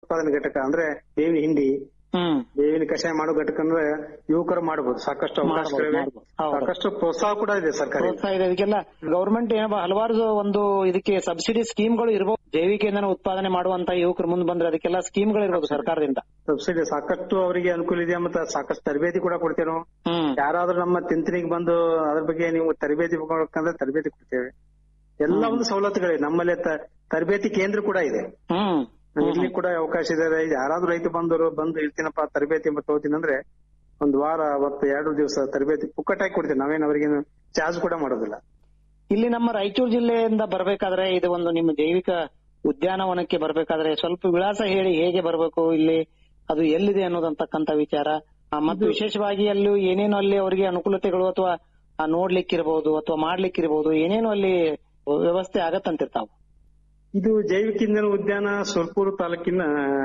ಉತ್ಪಾದನೆ ಘಟಕ ಅಂದ್ರೆ ಬೇವಿನ ಹಿಂಡಿ ಹ್ಮ್ ಬೇವಿನ ಕಷಾಯ ಮಾಡೋ ಘಟಕ ಅಂದ್ರೆ ಯುವಕರು ಮಾಡಬಹುದು ಸಾಕಷ್ಟು ಅವಕಾಶಗಳಿವೆ ಮಾಡ್ಬೋದು. ಹೌದು. ಸಾಕಷ್ಟು ಪ್ರೋತ್ಸಾಹ ಕೂಡ ಇದೆ ಸರ್ಕಾರ ಪ್ರೋತ್ಸಾಹ ಇದೆ ಇದಕ್ಕೆಲ್ಲ ಗವರ್ಮೆಂಟ್ ಏನಪ್ಪ ಹಲವಾರು ಒಂದು ಇದಕ್ಕೆ ಸಬ್ಸಿಡಿ ಸ್ಕೀಮ್ಗಳು ಇರಬಹುದು ಜೈವಿಕ ಇಂಧನ ಉತ್ಪಾದನೆ ಮಾಡುವಂತ ಯುವಕರು ಮುಂದೆ ಬಂದ್ರೆ ಅದಕ್ಕೆಲ್ಲ ಸ್ಕೀಮ್ಗಳು ಇರಬಹುದು ಸರ್ಕಾರದಿಂದ ಸಬ್ಸಿಡಿ ಸಾಕಷ್ಟು ಅವರಿಗೆ ಅನುಕೂಲ ಇದೆ ಮತ್ತೆ ಸಾಕಷ್ಟು ತರಬೇತಿ ಕೂಡ ಕೊಡ್ತೇವೆ ನಾವು ಹ್ಮ್ ಯಾರಾದ್ರೂ ನಮ್ಮ ತಿಂತನಿಗೆ ಬಂದು ಅದ್ರ ಬಗ್ಗೆ ನೀವು ತರಬೇತಿ ಬೇಕಂದ್ರೆ ತರಬೇತಿ ಕೊಡ್ತೇವೆ ಎಲ್ಲ ಒಂದು ಸವಲತ್ತುಗಳಿವೆ ನಮ್ಮಲ್ಲಿ ತ- ತರಬೇತಿ ಕೇಂದ್ರ ಕೂಡ ಇದೆ ಹ್ಮ್ ಇಲ್ಲಿ ಕೂಡ ಅವಕಾಶ ಇದೆ ಯಾರಾದ್ರೂ ರೈತ ಬಂದರು ಬಂದು ಇರ್ತೀನಪ್ಪ ತರಬೇತಿ ತಗೋತೀನಿ ಅಂದ್ರೆ ಒಂದ್ ವಾರ ಅವತ್ತು ಎರಡು ದಿವಸ ತರಬೇತಿ ಪುಕ್ಕಟಾಗಿ ಕೊಡ್ತೀವಿ ನಾವೇನ್ ಅವರಿಗೇನು ಚಾರ್ಜ್ ಕೂಡ ಮಾಡೋದಿಲ್ಲ ಇಲ್ಲಿ ನಮ್ಮ ರಾಯಚೂರು ಜಿಲ್ಲೆಯಿಂದ ಬರ್ಬೇಕಾದ್ರೆ ಇದು ಒಂದು ನಿಮ್ಮ ಜೈವಿಕ ಉದ್ಯಾನವನಕ್ಕೆ ಬರ್ಬೇಕಾದ್ರೆ ಸ್ವಲ್ಪ ವಿಳಾಸ ಹೇಳಿ ಹೇಗೆ ಬರಬೇಕು ಇಲ್ಲಿ ಅದು ಎಲ್ಲಿದೆ ಅನ್ನೋದಂತಕ್ಕಂತ ವಿಚಾರ ಆ, ಮತ್ತು ವಿಶೇಷವಾಗಿ ಅಲ್ಲಿ ಏನೇನು ಅಲ್ಲಿ ಅವರಿಗೆ ಅನುಕೂಲತೆಗಳು ಅಥವಾ ನೋಡ್ಲಿಕ್ಕಿರಬಹುದು ಅಥವಾ ಮಾಡ್ಲಿಕ್ಕಿರಬಹುದು ಏನೇನು ಅಲ್ಲಿ ವ್ಯವಸ್ಥೆ ಆಗತ್ತಂತಿರ್ತಾವ ಇದು ಜೈವಿಕ ಇಂಧನ ಉದ್ಯಾನ ಸುರ್ಪುರ ತಾಲೂಕಿನ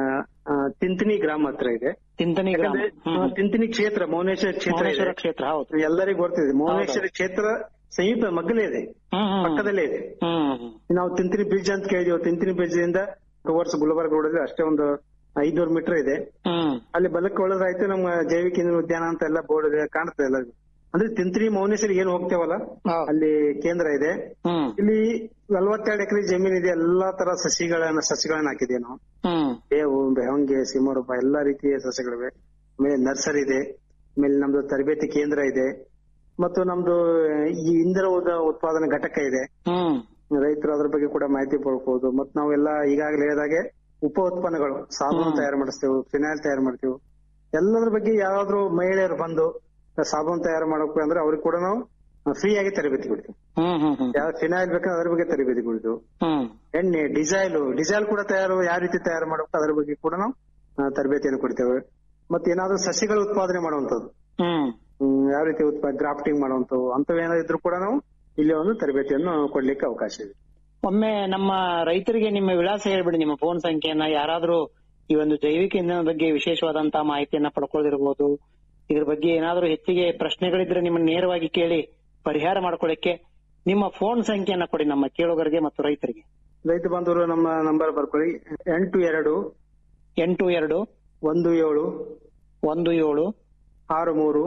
ಆ, ತಿಂತಿನಿ ಗ್ರಾಮ ಹತ್ರ ಇದೆ ತಿಂತನಿ ಗ್ರಾಮ ಯಾಕಂದ್ರೆ, ಆ, ತಿಂತಿನಿ ಕ್ಷೇತ್ರ ಮೌನೇಶ್ವರ ಕ್ಷೇತ್ರ ಮೌನೇಶ್ವರ ಇದೆ ಕ್ಷೇತ್ರ ಹೌದು ಎಲ್ಲರಿಗೂ ಗೊತ್ತಿದೆ ಮೌನೇಶ್ವರ ಕ್ಷೇತ್ರ ಸಮೀಪ ಮಗ್ಗಲೇ ಇದೆ ಹ್ಮ್ ಹ್ಮ್ ಪಕ್ಕದಲ್ಲೇ ಇದೆ ಹ್ಮ್ ಹ್ಮ್ ನಾವು ತಿಂತಿನಿ ಬ್ರಿಡ್ಜ್ ಅಂತ ಕೇಳಿದೀವಿ ತಿಂತಿನಿ ಬ್ರಿಡ್ಜ್ ಇಂದ ಟುವರ್ಸ್ ಗುಲ್ಬರ್ಗ ರೋಡ್ ಅಷ್ಟೇ ಒಂದು ಐದ್ನೂರು ಮೀಟರ್ ಇದೆ ಹ್ಮ್ ಅಲ್ಲಿ ಬಲಕ್ಕೆ ಒಳಗಾಯ್ತು ನಮ್ಮ ಜೈವಿಕ ಇಂಧನ ಉದ್ಯಾನ ಅಂತ ಎಲ್ಲ ಬೋರ್ಡ್ ಇದೆ ಕಾಣ್ತದೆ ಎಲ್ಲ ಅಂದ್ರೆ ತಿಂತ್ರಿ ಮೌನೇಶ್ವರಿ ಏನ್ ಹೋಗ್ತೇವಲ್ಲ ಹೌದು. ಅಲ್ಲಿ ಕೇಂದ್ರ ಇದೆ ಹ್ಮ್ ಇಲ್ಲಿ ನಲವತ್ತೆರಡು ಎಕರೆ ಜಮೀನ್ ಇದೆ ಎಲ್ಲಾ ತರ ಸಸಿಗಳನ್ನ ಸಸಿಗಳನ್ನ ಹಾಕಿದೀವಿ ನಾವು ಹ್ಮ್ ಬೇವು ಬೆಹಂಗೆ ಸಿಮರೂಪ ಎಲ್ಲಾ ರೀತಿಯ ಸಸ್ಯಗಳಿವೆ ಆಮೇಲೆ ನರ್ಸರಿ ಇದೆ ಆಮೇಲೆ ನಮ್ದು ತರಬೇತಿ ಕೇಂದ್ರ ಇದೆ ಮತ್ತು ನಮ್ದು ಈ ಇಂಧನ ಉದ- ಉತ್ಪಾದನಾ ಘಟಕ ಇದೆ ಹ್ಮ್ ರೈತರು ಅದ್ರ ಬಗ್ಗೆ ಕೂಡ ಮಾಹಿತಿ ಪಡ್ಕೋಬಹುದು ಮತ್ ನಾವೆಲ್ಲ ಈಗಾಗಲೇ ಹೇಳಿದಾಗೆ ಉಪ ಉತ್ಪನ್ನಗಳು ಸಾಬೂನು ತಯಾರು ಮಾಡಿಸ್ತೇವೆ ಫಿನಾಯ್ಲ್ ತಯಾರು ಮಾಡ್ತೇವೆ ಎಲ್ಲದ್ರ ಬಗ್ಗೆ ಯಾರಾದ್ರೂ ಮಹಿಳೆಯರು ಬಂದು ಸಾಬೂನು ತಯಾರು ಮಾಡಬೇಕು ಅಂದ್ರೆ ಅವ್ರಿಗೆ ಕೂಡ ನಾವು ಫ್ರೀ ಆಗಿ ತರಬೇತಿ ಕೊಡ್ತೀವಿ ಹ್ಮ್ ಹ್ಮ್ ಹ್ಮ್ ಯಾವ ಫಿನಾಯ್ಲ್ ಬೇಕಂದ್ರೆ ಅದ್ರ ಬಗ್ಗೆ ತರಬೇತಿ ಕೊಡ್ತೀವಿ ಹ್ಮ್ ಎಣ್ಣೆ ಡಿಸೈಲ್ ಡಿಸೈಲ್ ಕೂಡ ತಯಾರು ಯಾವ ರೀತಿ ತಯಾರು ಮಾಡಬೇಕು ಅದ್ರ ಬಗ್ಗೆ ಕೂಡ ನಾವು ಆ, ತರಬೇತಿಯನ್ನು ಕೊಡ್ತೇವೆ ಮತ್ತೆ ಏನಾದ್ರೂ ಸಸಿಗಳ ಉತ್ಪಾದನೆ ಮಾಡುವಂತದ್ದು ಹ್ಮ್ ಹ್ಮ್, ಯಾವ ರೀತಿ ಉತ್ಪಾ ಗ್ರಾಫ್ಟಿಂಗ್ ಮಾಡುವಂತವು ಅಂತವ್ ಏನಾದ್ರು ಇದ್ರೂ ಕೂಡ ನಾವು ಇಲ್ಲಿ ಒಂದು ತರಬೇತಿಯನ್ನು ಕೊಡ್ಲಿಕ್ಕೆ ಅವಕಾಶ ಇದೆ ಒಮ್ಮೆ ನಮ್ಮ ರೈತರಿಗೆ ನಿಮ್ಮ ವಿಳಾಸ ಹೇಳ್ಬಿಡಿ ನಿಮ್ಮ ಫೋನ್ ಸಂಖ್ಯೆಯನ್ನ ಯಾರಾದ್ರೂ ಈ ಒಂದು ಜೈವಿಕ ಇಂಧನದ ಬಗ್ಗೆ ವಿಶೇಷವಾದಂತಹ ಮಾಹಿತಿಯನ್ನ ಪಡ್ಕೊಳ್ಳಿರ್ಬೋದು ಇದ್ರ ಬಗ್ಗೆ ಏನಾದ್ರೂ ಹೆಚ್ಚಿಗೆ ಪ್ರಶ್ನೆಗಳಿದ್ರೆ ನಿಮ್ಮನ್ನ ನೇರವಾಗಿ ಕೇಳಿ ಪರಿಹಾರ ಮಾಡ್ಕೊಳ್ಳಿಕ್ಕೆ ನಿಮ್ಮ ಫೋನ್ ಸಂಖ್ಯೆಯನ್ನ ಕೊಡಿ ನಮ್ಮ ಕೇಳುಗರಿಗೆ ಮತ್ತು ರೈತರಿಗೆ ರೈತ ಬಾಂಧವರು ನಮ್ಮ ನಂಬರ್ ಬರ್ಕೊಳ್ಳಿ ಎಂಟು ಎರಡು ಎಂಟು ಎರಡು ಒಂದು ಏಳು ಒಂದು ಏಳು ಆರು ಮೂರು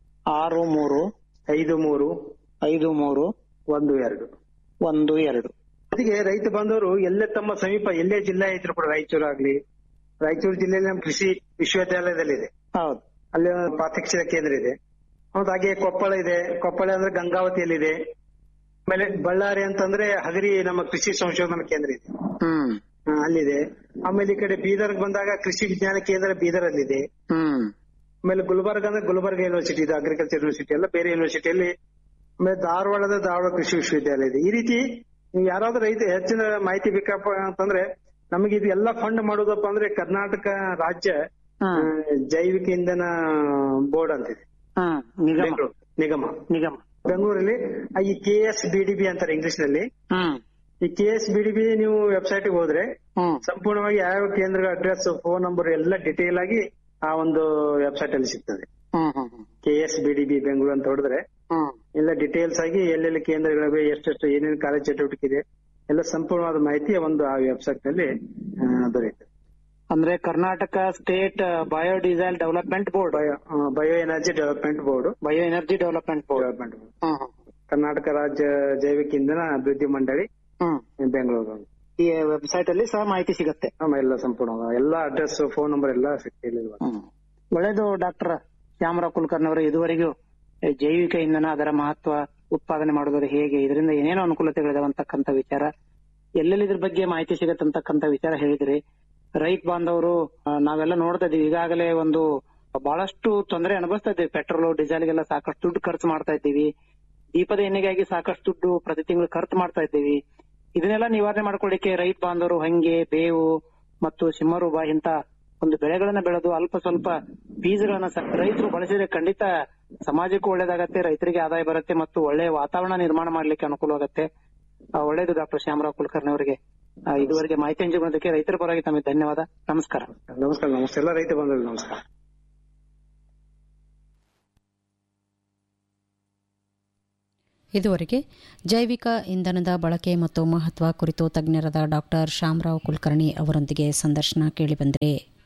ಆರು ಮೂರು ಐದು ಮೂರು ಐದು ಮೂರು ಒಂದು ಎರಡು ಒಂದು ಎರಡು ಜೊತೆಗೆ ರೈತ ಬಾಂಧವರು ಎಲ್ಲೇ ತಮ್ಮ ಸಮೀಪ ಎಲ್ಲೇ ಜಿಲ್ಲೆ ಇದ್ರು ಕೂಡ ರಾಯಚೂರು ಆಗ್ಲಿ ರಾಯಚೂರು ಜಿಲ್ಲೆಯಲ್ಲಿ ನಮ್ಮ ಕೃಷಿ ವಿಶ್ವವಿದ್ಯಾಲಯದಲ್ಲಿದೆ ಹೌದು ಅಲ್ಲಿ ಒಂದು ಪ್ರಾತ್ಯಕ್ಷಿಕ ಕೇಂದ್ರ ಇದೆ ಹೌದು ಹಾಗೆ ಕೊಪ್ಪಳ ಇದೆ ಕೊಪ್ಪಳ ಅಂದ್ರೆ ಗಂಗಾವತಿಯಲ್ಲಿದೆ ಆಮೇಲೆ ಬಳ್ಳಾರಿ ಅಂತಂದ್ರೆ ಹಗರಿ ನಮ್ಮ ಕೃಷಿ ಸಂಶೋಧನಾ ಕೇಂದ್ರ ಇದೆ ಹ್ಮ್ ಆ, ಅಲ್ಲಿದೆ ಆಮೇಲೆ ಈ ಕಡೆ ಬೀದರ್ಗೆ ಬಂದಾಗ ಕೃಷಿ ವಿಜ್ಞಾನ ಕೇಂದ್ರ ಬೀದರ್ ಅಲ್ಲಿದೆ ಹ್ಮ್ ಆಮೇಲೆ ಗುಲ್ಬರ್ಗ ಅಂದ್ರೆ ಗುಲ್ಬರ್ಗ ಯೂನಿವರ್ಸಿಟಿ ಇದೆ ಅಗ್ರಿಕಲ್ಚರ್ ಯೂನಿವರ್ಸಿಟಿ ಎಲ್ಲ ಬೇರೆ ಯೂನಿವರ್ಸಿಟಿಯಲ್ಲಿ ಆಮೇಲೆ ಧಾರವಾಡದ ಧಾರವಾಡ ಕೃಷಿ ವಿಶ್ವವಿದ್ಯಾಲಯ ಇದೆ ಈ ರೀತಿ ನೀವು ಯಾರಾದ್ರೂ ರೈತ ಹೆಚ್ಚಿನ ಮಾಹಿತಿ ಬೇಕಪ್ಪ ಅಂತಂದ್ರೆ ನಮಗೆ ಇದು ಎಲ್ಲ ಫಂಡ್ ಮಾಡೋದಪ್ಪ ಅಂದ್ರೆ ಕರ್ನಾಟಕ ರಾಜ್ಯ ಹ್ಮ್ ಆ, ಜೈವಿಕ ಇಂಧನ ಬೋರ್ಡ್ ಅಂತಿದೆ ಹ್ಮ್ ನಿಗಮ ಬೆಂಗಳೂರು ನಿಗಮ ನಿಗಮ ಬೆಂಗಳೂರಲ್ಲಿ ಆ ಈ K S B D B ಅಂತಾರೆ ಇಂಗ್ಲಿಷ್ ನಲ್ಲಿ ಹ್ಮ್ ಈ K S B D B ನೀವು ವೆಬ್ಸೈಟ್ ಹೋದ್ರೆ ಹ್ಮ್ ಸಂಪೂರ್ಣವಾಗಿ ಯಾವ ಕೇಂದ್ರಗಳ ಅಡ್ರೆಸ್ ಫೋನ್ ನಂಬರ್ ಎಲ್ಲ ಡಿಟೇಲ್ ಆಗಿ ಆ ಒಂದು ವೆಬ್ಸೈಟ್ ಅಲ್ಲಿ ಸಿಗ್ತದೆ ಹ್ಮ್ ಹ್ಮ್ ಹ್ಮ್ K S B D B Bengaluru ಅಂತ ಹೊಡೆದ್ರೆ ಹ್ಮ್ ಎಲ್ಲ ಡಿಟೇಲ್ಸ್ ಆಗಿ ಎಲ್ಲೆಲ್ಲಿ ಕೇಂದ್ರಗಳಿವೆ ಎಷ್ಟೆಷ್ಟು ಏನೇನು ಕಾಲೇಜ್ ಚಟುವಟಿಕೆ ಇದೆ ಎಲ್ಲ ಸಂಪೂರ್ಣವಾದ ಮಾಹಿತಿ ಒಂದು ಆ ವೆಬ್ಸೈಟ್ ನಲ್ಲಿ ಆ, ದೊರೆಯುತ್ತೆ ಅಂದ್ರೆ Karnataka state biodiesel development board bio bio energy development board bio energy development board development Karnataka ರಾಜ್ಯ ಜೈವಿಕ ಇಂಧನ ಅಭಿವೃದ್ಧಿ ಮಂಡಳಿ ಹ್ಮ್ ಬೆಂಗಳೂರು ಈ ವೆಬ್ಸೈಟ್ ಅಲ್ಲಿ ಸಹ ಮಾಹಿತಿ ಸಿಗುತ್ತೆ ಆಮೇಲೆ ಎಲ್ಲ ಸಂಪೂರ್ಣ ಎಲ್ಲ ಅಡ್ರೆಸ್ ಫೋನ್ ನಂಬರ್ ಎಲ್ಲ ಸಿಗ್ತಿಲ್ಲ ಒಳ್ಳೇದು ಡಾಕ್ಟರ್ ಶ್ಯಾಮರಾವ್ ಕುಲಕರ್ಣಿ ಅವರು ಇದುವರೆಗೂ ಈ ಜೈವಿಕ ಇಂಧನ ಅದರ ಮಹತ್ವ ಉತ್ಪಾದನೆ ಮಾಡೋದು ಹೇಗೆ ಇದರಿಂದ ಏನೇನೋ ಅನುಕೂಲತೆಗಳಿದಾವೆ ಅಂತಕ್ಕಂಥ ವಿಚಾರ ಎಲ್ಲೆಲ್ಲಿ ಇದ್ರ ಬಗ್ಗೆ ಮಾಹಿತಿ ಸಿಗತ್ತೆ ಅಂತಕ್ಕಂಥ ವಿಚಾರ ಹೇಳಿದ್ರಿ ರೈತ ಬಾಂಧವರು ಆ, ನಾವೆಲ್ಲ ನೋಡ್ತಾ ಇದೀವಿ ಈಗಾಗಲೇ ಒಂದು ಬಹಳಷ್ಟು ತೊಂದರೆ ಅನುಭವಿಸ್ತಾ ಇದ್ದೀವಿ ಪೆಟ್ರೋಲ್ ಡೀಸೆಲ್ಗೆಲ್ಲ ಸಾಕಷ್ಟು ದುಡ್ಡು ಖರ್ಚು ಮಾಡ್ತಾ ಇದ್ದೀವಿ ದೀಪದ ಎಣ್ಣೆಗಾಗಿ ಸಾಕಷ್ಟು ದುಡ್ಡು ಪ್ರತಿ ತಿಂಗಳು ಖರ್ಚು ಮಾಡ್ತಾ ಇದ್ದೀವಿ ಇದನ್ನೆಲ್ಲ ನಿವಾರಣೆ ಮಾಡ್ಕೊಳ್ಳಿಕ್ಕೆ ರೈತ ಬಾಂಧವರು ಹಂಗೆ ಬೇವು ಮತ್ತು ಸಿಂಹರೂಬ ಇಂತ ಒಂದು ಬೆಳೆಗಳನ್ನ ಬೆಳೆದು ಅಲ್ಪ ಸ್ವಲ್ಪ ಬೀಜಗಳನ್ನ ಸ- ರೈತರು ಬಳಸಿದ್ರೆ ಖಂಡಿತ ಸಮಾಜಕ್ಕೂ ಒಳ್ಳೇದಾಗತ್ತೆ ರೈತರಿಗೆ ಆದಾಯ ಬರುತ್ತೆ ಮತ್ತು ಒಳ್ಳೆ ವಾತಾವರಣ ನಿರ್ಮಾಣ ಮಾಡ್ಲಿಕ್ಕೆ ಅನುಕೂಲವಾಗತ್ತೆ ಆ, ಒಳ್ಳೇದು ಡಾಕ್ಟರ್ ಶ್ಯಾಮರಾವ್ ಕುಲಕರ್ಣಿ ಅವರಿಗೆ ಆ, ಇದುವರೆಗೆ ಮಾಹಿತಿ ಹಂಚಿಕೊಳ್ಳೋದಕ್ಕೆ ರೈತರ ಪರವಾಗಿ ತಮಗೆ ಧನ್ಯವಾದ ನಮಸ್ಕಾರ ನಮಸ್ಕಾರ ನಮಸ್ತೆ ಎಲ್ಲ ರೈತ ಬಂಧುಗಳು ನಮಸ್ಕಾರ ಇದುವರೆಗೆ ಜೈವಿಕ ಇಂಧನದ ಬಳಕೆ ಮತ್ತು ಮಹತ್ವ ಕುರಿತು ತಜ್ಞರಾದ ಡಾಕ್ಟರ್ ಶ್ಯಾಮರಾವ್ ಕುಲಕರ್ಣಿ ಅವರೊಂದಿಗೆ ಸಂದರ್ಶನ ಕೇಳಿಬಂದರೆ